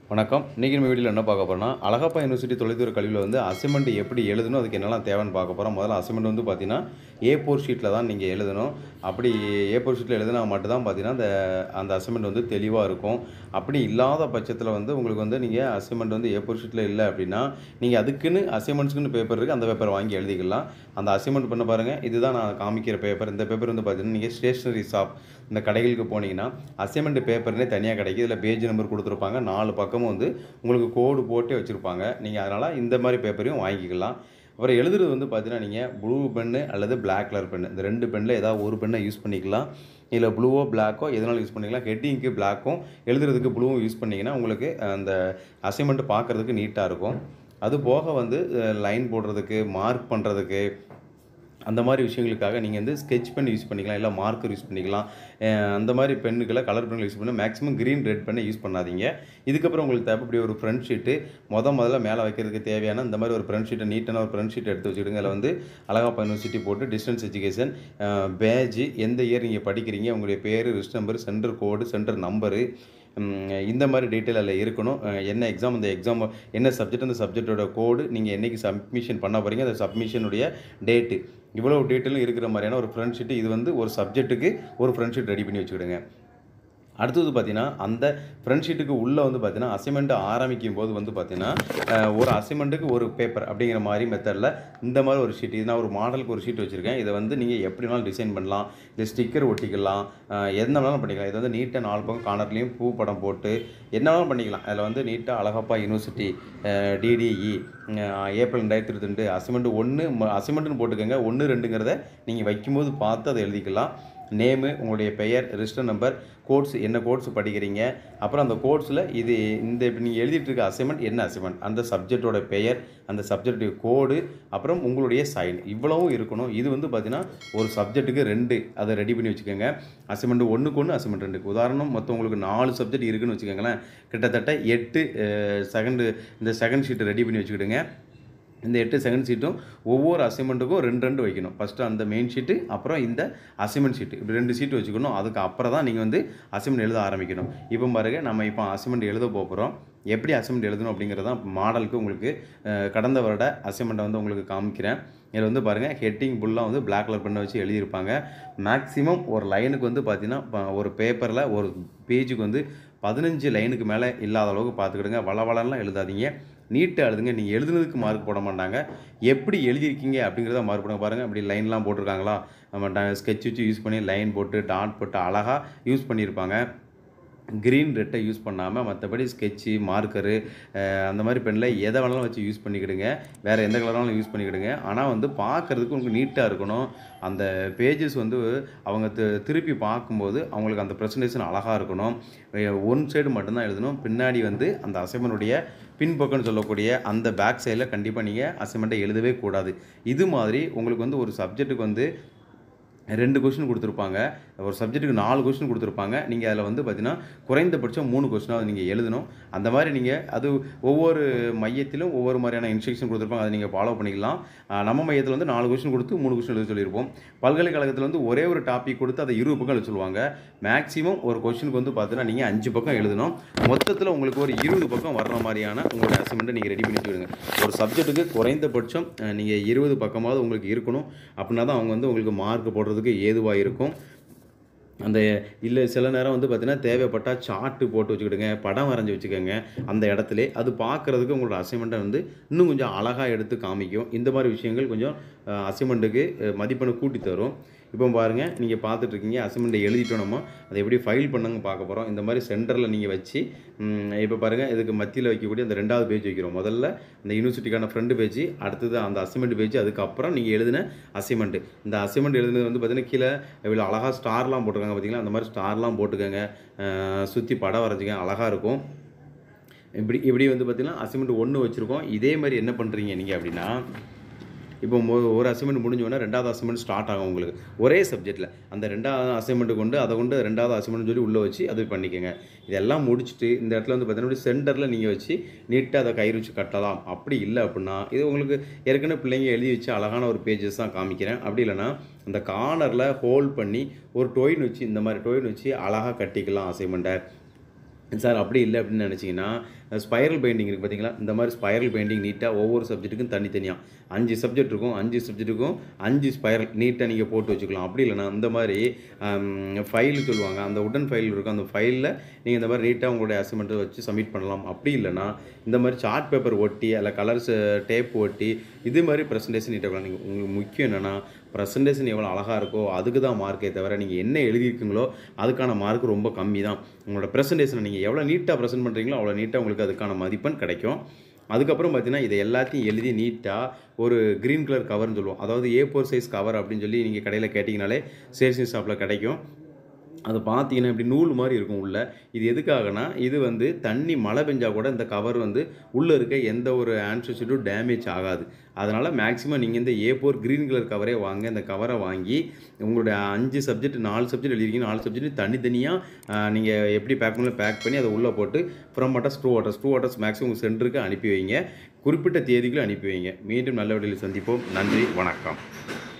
வணக்கம் இன்றைக்கி நம்ம வீடியோவில் என்ன பார்க்க போகிறோம்னா அழகப்பா யூனிவர்சிட்டி தொலைதூர கல்வியில் வந்து அசைன்மெண்ட் எப்படி எழுதணும் அதுக்கு என்னெல்லாம் தேவைன்னு பார்க்க போகிறோம் முதல்ல அசைன்மெண்ட் வந்து பார்த்தீங்கன்னா ஏ ஃபோர் ஷீட்டில் தான் நீங்கள் எழுதணும் அப்படி ஏ ஃபோர் ஷீட்டில் எழுதினா மட்டும்தான் பார்த்தீங்கன்னா அந்த அந்த அசைன்மெண்ட் வந்து தெளிவாக இருக்கும் அப்படி இல்லாத பட்சத்தில் வந்து உங்களுக்கு வந்து நீங்கள் அசைன்மெண்ட் வந்து ஏ ஃபோர் ஷீட்டில் இல்லை அப்படின்னா நீங்கள் அதுக்குன்னு அசைன்மெண்ட்ஸ்க்குன்னு பேப்பர் இருக்குது அந்த பேப்பர் வாங்கி எழுதிக்கலாம் அந்த அசைன்மெண்ட் பண்ண பாருங்கள் இதுதான் நான் காமிக்கிற பேப்பர் இந்த பேப்பர் வந்து பார்த்தீங்கன்னா நீங்கள் ஸ்டேஷ்னரி ஷாப் இந்த கடைகளுக்கு போனீங்கன்னா அசைன்மெண்ட் பேப்பர்னே தனியாக கிடைக்கும் இதில் பேஜ் நம்பர் கொடுத்துருப்பாங்க நாலு பக்கமும் வந்து உங்களுக்கு கோடு போட்டே வச்சுருப்பாங்க நீங்கள் அதனால் இந்த மாதிரி பேப்பரையும் வாங்கிக்கலாம் அப்புறம் எழுதுறது வந்து பார்த்தீங்கன்னா நீங்கள் ப்ளூ பென்னு அல்லது பிளாக் கலர் பென்னு இந்த ரெண்டு பென்னில் ஏதாவது ஒரு பெண்ணை யூஸ் பண்ணிக்கலாம் இல்லை ப்ளூவோ பிளாக்கோ எதனாலும் யூஸ் பண்ணிக்கலாம் ஹெட்டிங்க்கு பிளாக்கும் எழுதுறதுக்கு ப்ளூவும் யூஸ் பண்ணிங்கன்னா உங்களுக்கு அந்த அசைன்மெண்ட் பார்க்குறதுக்கு நீட்டாக இருக்கும் அது போக வந்து லைன் போடுறதுக்கு மார்க் பண்ணுறதுக்கு அந்த மாதிரி விஷயங்களுக்காக நீங்கள் வந்து ஸ்கெட்ச் பென் யூஸ் பண்ணிக்கலாம் இல்லை மார்க்கர் யூஸ் பண்ணிக்கலாம் அஹ் அந்த மாதிரி பென்னுக்களை கலர் பென்கள் யூஸ் பண்ணி மேக்ஸிமம் க்ரீன் ரெட் பெண்ணை யூஸ் பண்ணாதீங்க இதுக்கப்புறம் உங்களுக்கு தேவைப்படி ஒரு ஃப்ரண்ட் ஷீட்டு முத முதல்ல மேலே வைக்கிறதுக்கு தேவையான இந்த மாதிரி ஒரு ஃப்ரண்ட் ஷீட்டை நீட்டான ஒரு ஃப்ரண்ட் ஷீட் எடுத்து வச்சுக்கிடுங்க அதில் வந்து அழகாப்பா யூனிவர்சிட்டி போட்டு டிஸ்டன்ஸ் எஜுகேஷன் பேஜ் எந்த இயர் நீங்கள் படிக்கிறீங்க உங்களுடைய பேர் ரிஸ்ட் number centre code centre number இந்த மாதிரி டீட்டெயில் அதில் இருக்கணும் அஹ் என்ன எக்ஸாம் அந்த எக்ஸாம் என்ன சப்ஜெக்ட் அந்த சப்ஜெக்டோட கோடு நீங்கள் என்னைக்கு சப்மிஷன் பண்ண போகிறீங்க அந்த சப்மிஷனுடைய டேட்டு இவ்வளோ டீட்டெயிலும் இருக்கிற மாதிரியான ஒரு ஃப்ரண்ட் ஷீட்டு இது வந்து ஒரு சப்ஜெக்ட்டுக்கு ஒரு ஃப்ரண்ட் ஷீட் ரெடி பண்ணி வச்சுக்கிடுங்க அடுத்தது பார்த்தீங்கன்னா அந்த ஃப்ரண்ட் ஷீட்டுக்கு உள்ளே வந்து பார்த்தீங்கன்னா அசைன்மெண்ட் ஆரம்பிக்கும் போது வந்து பார்த்தீங்கன்னா அஹ், ஒரு அசைன்மெண்ட்டுக்கு ஒரு பேப்பர் அப்படிங்கிற மாதிரி மெத்தடில் இந்த மாதிரி ஒரு ஷீட் இது நான் ஒரு மாடலுக்கு ஒரு ஷீட் வச்சுருக்கேன் இதை வந்து நீங்கள் எப்படி வேணாலும் டிசைன் பண்ணலாம் இல்லை ஸ்டிக்கர் ஒட்டிக்கலாம் அஹ், என்ன வேணாலும் பண்ணிக்கலாம் இது வந்து நீட்டாக நாலு பக்கம் கார்னர்லேயும் பூ படம் போட்டு என்ன வேணாலும் பண்ணிக்கலாம் அதில் வந்து நீட்டாக அழகப்பா யூனிவர்சிட்டி டிடிஇ ஏப்ரல் ரெண்டாயிரத்தி இருபத்தி ரெண்டு அசைன்மெண்ட் ஒன்று அசைன்மெண்ட்னு போட்டுக்கோங்க ஒன்று ரெண்டுங்கிறத நீங்கள் வைக்கும்போது பார்த்து அதை எழுதிக்கலாம் நேமு உங்களுடைய பெயர் ரிஜிஸ்டர் நம்பர் கோட்ஸ் என்ன கோட்ஸ் படிக்கிறீங்க அப்புறம் அந்த கோட்ஸில் இது இந்த இப்போ நீங்கள் எழுதிட்டு இருக்க அசைன்மெண்ட் என்ன அசைன்மெண்ட் அந்த சப்ஜெக்டோட பெயர் அந்த சப்ஜெக்ட் கோடு அப்புறம் உங்களுடைய சைன் இவ்வளவும் இருக்கணும் இது வந்து பார்த்தீங்கன்னா ஒரு சப்ஜெக்ட்டுக்கு ரெண்டு அதை ரெடி பண்ணி வச்சுக்கோங்க அசைன்மெண்ட் ஒன்றுக்கு ஒன்று அசைன்மெண்ட் ரெண்டுக்கு உதாரணம் மொத்தம் உங்களுக்கு நாலு சப்ஜெக்ட் இருக்குன்னு வச்சுக்கோங்களேன் கிட்டத்தட்ட எட்டு செகண்டு இந்த செகண்ட் ஷீட்டை ரெடி பண்ணி வச்சுக்கிடுங்க இந்த எட்டு செகண்ட் ஷீட்டும் ஒவ்வொரு அசைன்மெண்ட்டுக்கும் ரெண்டு ரெண்டு வைக்கணும் ஃபஸ்ட்டு அந்த மெயின் ஷீட்டு அப்புறம் இந்த அசைன்மெண்ட் ஷீட்டு இப்படி ரெண்டு ஷீட் வச்சுக்கணும் அதுக்கு அப்புறம் தான் நீங்கள் வந்து அசைன்மெண்ட் எழுத ஆரம்பிக்கணும் இப்போ பாருங்க நம்ம இப்போ அசைன்மெண்ட் எழுத போகிறோம் எப்படி அசைன்மெண்ட் எழுதணும் அப்படிங்கிறது தான் மாடலுக்கு உங்களுக்கு அஹ், கடந்த வருட அசைன்மெண்ட்டை வந்து உங்களுக்கு காமிக்கிறேன் இதில் வந்து பாருங்கள் ஹெட்டிங் ஃபுல்லாக வந்து பிளாக் கலர் பண்ண வச்சு எழுதியிருப்பாங்க மேக்ஸிமம் ஒரு லைனுக்கு வந்து பார்த்தீங்கன்னா ப- ஒரு பேப்பரில் ஒரு பேஜுக்கு வந்து பதினஞ்சு லைனுக்கு மேலே இல்லாத அளவுக்கு பார்த்துக்கிடுங்க வளவளலாம் எழுதாதீங்க நீட்டாக எழுதுங்க நீங்கள் எழுதுனதுக்கு மார்க் போட மாட்டாங்க எப்படி எழுதியிருக்கீங்க அப்படிங்கிறத மார்க் போடுங்க பாருங்கள் அப்படி லைன்லாம் போட்டிருக்காங்களா நம்ம ஸ்கெட்ச் வச்சு யூஸ் பண்ணி லைன் போட்டு டாட் போட்டு அழகாக யூஸ் பண்ணியிருப்பாங்க க்ரீன் ரெட்டை யூஸ் பண்ணாமல் மற்றபடி ஸ்கெட்சு மார்க்கரு அந்த மாதிரி பெனில் எதை வேணாலும் வச்சு யூஸ் பண்ணிக்கிடுங்க வேறு எந்த கலராலும் யூஸ் பண்ணிக்கிடுங்க ஆனால் வந்து பார்க்குறதுக்கு உங்களுக்கு நீட்டாக இருக்கணும் அந்த பேஜஸ் வந்து அவங்க தி- திருப்பி பார்க்கும்போது அவங்களுக்கு அந்த ப்ரெசன்டேஷன் அழகாக இருக்கணும் ஒன் சைடு மட்டும்தான் எழுதணும் பின்னாடி வந்து அந்த அசைன்மெண்ட்டுடைய பின்பக்கம்னு சொல்லக்கூடிய அந்த பேக் சைடில் கண்டிப்பாக நீங்கள் அசைன்மெண்ட்டை எழுதவே கூடாது இது மாதிரி உங்களுக்கு வந்து ஒரு சப்ஜெக்ட்டுக்கு வந்து ரெண்டு கொஷின் கொடுத்துருப்பாங்க ஒரு சப்ஜெக்ட்டுக்கு நாலு கொஷின் கொடுத்துருப்பாங்க நீங்கள் அதில் வந்து பார்த்தீங்கன்னா குறைந்தபட்சம் மூணு கொஷினாவது நீங்கள் எழுதணும் அந்த மாதிரி நீங்கள் அது ஒவ்வொரு மையத்திலும் ஒவ்வொரு மாதிரியான இன்ஸ்ட்ரக்ஷன் கொடுத்துருப்பாங்க அதை நீங்கள் ஃபாலோ பண்ணிக்கலாம் ஆஹ் நம்ம மையத்தில் வந்து நாலு கொஷின் கொடுத்து மூணு கொஷின் எழுத சொல்லியிருப்போம் பல்கலைக்கழகத்தில் வந்து ஒரே ஒரு டாபிக் கொடுத்து அதை இருபது பக்கம் எழுத சொல்லுவாங்க மேக்ஸிமம் ஒரு கொஷினுக்கு வந்து பார்த்தீங்கன்னா நீங்கள் அஞ்சு பக்கம் எழுதணும் மொத்தத்தில் உங்களுக்கு ஒரு இருபது பக்கம் வர்ற மாதிரியான உங்களோட அசைன்மெண்ட்டை நீங்கள் ரெடி பண்ணி வச்சுக்கிடுங்க ஒரு சப்ஜெக்ட்டுக்கு குறைந்தபட்சம் நீங்கள் இருபது பக்கமாவது உங்களுக்கு இருக்கணும் அப்படின்னா தான் அவங்க வந்து உங்களுக்கு மார்க் போடுறதுக்கு ஏதுவாக இருக்கும் அந்த இல்லை சில நேரம் வந்து பார்த்தீங்கன்னா தேவைப்பட்டால் சார்ட்டு போட்டு வச்சுக்கிடுங்க படம் வரைஞ்சி வச்சுக்கோங்க அந்த இடத்துல அது பார்க்குறதுக்கு உங்களோட அசைன்மெண்ட்டை வந்து இன்னும் கொஞ்சம் அழகாக எடுத்து காமிக்கும் இந்த மாதிரி விஷயங்கள் கொஞ்சம் அசைன்மெண்ட்டுக்கு மதிப்பெண்ணை கூட்டி தரும் இப்போ பாருங்கள் நீங்கள் பார்த்துட்ருக்கீங்க அசைன்மெண்ட்டை எழுதிட்டோம் நம்ம அதை எப்படி ஃபைல் பண்ணுங்க பார்க்க போகிறோம் இந்த மாதிரி சென்டரில் நீங்கள் வச்சு இப்போ பாருங்கள் இதுக்கு மத்தியில் வைக்கக்கூடிய அந்த ரெண்டாவது பேஜ் வைக்கிறோம் முதல்ல இந்த யூனிவர்சிட்டிக்கான ஃப்ரண்ட் பேஜ் அடுத்தது அந்த அசைன்மெண்ட் பேஜ் அதுக்கப்புறம் நீங்கள் எழுதின அசைன்மெண்ட் இந்த அசைன்மெண்ட் எழுதுனது வந்து பார்த்தீங்கன்னா கீழே இவ்வளோ அழகாக ஸ்டார்லாம் போட்டிருக்காங்க பார்த்தீங்களா அந்த மாதிரி ஸ்டார்லாம் போட்டுக்கோங்க சுற்றி படம் வரைஞ்சிங்க அழகாக இருக்கும் இப்படி இப்படி வந்து பார்த்தீங்கன்னா அசைன்மெண்ட் ஒன்று வச்சுருக்கோம் இதே மாதிரி என்ன பண்ணுறீங்க நீங்கள் அப்படின்னா இப்போ மொ- ஒரு அசைன்மெண்ட் முடிஞ்சோடனே ரெண்டாவது அசைன்மெண்ட் ஸ்டார்ட் ஆகும் உங்களுக்கு ஒரே சப்ஜெக்ட்டில் அந்த ரெண்டாவது அசைன்மெண்ட் கொண்டு அதை கொண்டு ரெண்டாவது அசைன்மெண்ட் சொல்லி உள்ளே வச்சு அது பண்ணிக்கோங்க இதெல்லாம் முடிச்சுட்டு இந்த இடத்துல வந்து பார்த்தீங்கன்னா சென்டரில் நீங்கள் வச்சு நீட்டாக அதை கயிறு வச்சு கட்டலாம் அப்படி இல்லை அப்படின்னா இது உங்களுக்கு ஏற்கனவே பிள்ளைங்க எழுதி வச்சு அழகான ஒரு பேஜஸ் தான் காமிக்கிறேன் அப்படி இல்லைன்னா அந்த கார்னரில் ஹோல்ட் பண்ணி ஒரு டொயின் வச்சு இந்த மாதிரி டொயின் வச்சு அழகாக கட்டிக்கலாம் அசைன்மெண்ட்டை சார் அப்படி இல்லை அப்படின்னு நினச்சிங்கன்னா ஸ்பைரல் பெயிண்டிங் இருக்குது பார்த்தீங்களா இந்த மாதிரி ஸ்பைரல் பெயிண்டிங் நீட்டாக ஒவ்வொரு சப்ஜெக்ட்டுக்கும் தனித்தனியாக அஞ்சு சப்ஜெக்ட் இருக்கும் அஞ்சு சப்ஜெக்ட்டுக்கும் அஞ்சு ஸ்பைரல் நீட்டாக நீங்கள் போட்டு வச்சுக்கலாம் அப்படி இல்லைனா இந்த மாதிரி ஃபைல் சொல்லுவாங்க அந்த உடன் ஃபைல் இருக்கும் அந்த ஃபைலில் நீங்கள் இந்த மாதிரி நீட்டாக உங்களுடைய அசைன்மெண்ட்டை வச்சு சப்மிட் பண்ணலாம் அப்படி இல்லைனா இந்த மாதிரி சார்ட் பேப்பர் ஒட்டி அதில் கலர்ஸ் டேப் ஒட்டி இது மாதிரி ப்ரெசன்டேஷன் நீட்டாக நீங்கள் உங்களுக்கு முக்கியம் என்னென்னா ப்ரெசன்டேஷன் எவ்வளோ அழகாக இருக்கோ அதுக்கு தான் மார்க்கே தவிர நீங்கள் என்ன எழுதியிருக்கீங்களோ அதுக்கான மார்க் ரொம்ப கம்மி தான் உங்களோட ப்ரெசன்டேஷனை நீங்கள் எவ்வளோ நீட்டாக ப்ரெசென்ட் பண்ணுறீங்களோ அவ்வளோ நீட்டாக உங்களுக்கு அதுக்கான மதிப்பெண் கிடைக்கும் அதுக்கப்புறம் பார்த்தீங்கன்னா இதை எல்லாத்தையும் எழுதி நீட்டாக ஒரு க்ரீன் கலர் கவர்னு சொல்லுவோம் அதாவது ஏ ஃபோர் சைஸ் கவர் அப்படின்னு சொல்லி நீங்கள் கடையில் கேட்டிங்கனாலே சேல்ஸ் ஷாப்பில் கிடைக்கும் அது பார்த்தீங்கன்னா இப்படி நூல் மாதிரி இருக்கும் உள்ள இது எதுக்காகனா இது வந்து தண்ணி மழை பெஞ்சா கூட இந்த கவர் வந்து உள்ளே இருக்க எந்த ஒரு ஆன்சர் ஷீட்டும் டேமேஜ் ஆகாது அதனால் மேக்ஸிமம் நீங்கள் இந்த ஏ ஃபோர் க்ரீன் கலர் கவரே வாங்க இந்த கவரை வாங்கி உங்களுடைய அஞ்சு சப்ஜெக்ட் நாலு சப்ஜெக்ட் எழுதிருக்கீங்க நாலு சப்ஜெக்ட் தனித்தனியாக நீங்கள் எப்படி பேக் பண்ணி பேக் பண்ணி அதை உள்ளே போட்டு from water screw water screw waters maximum உங்கள் சென்டருக்கு அனுப்பி வைங்க குறிப்பிட்ட தேதிக்குள்ள அனுப்பி வைங்க மீண்டும் நல்ல வழியில் சந்திப்போம் நன்றி வணக்கம்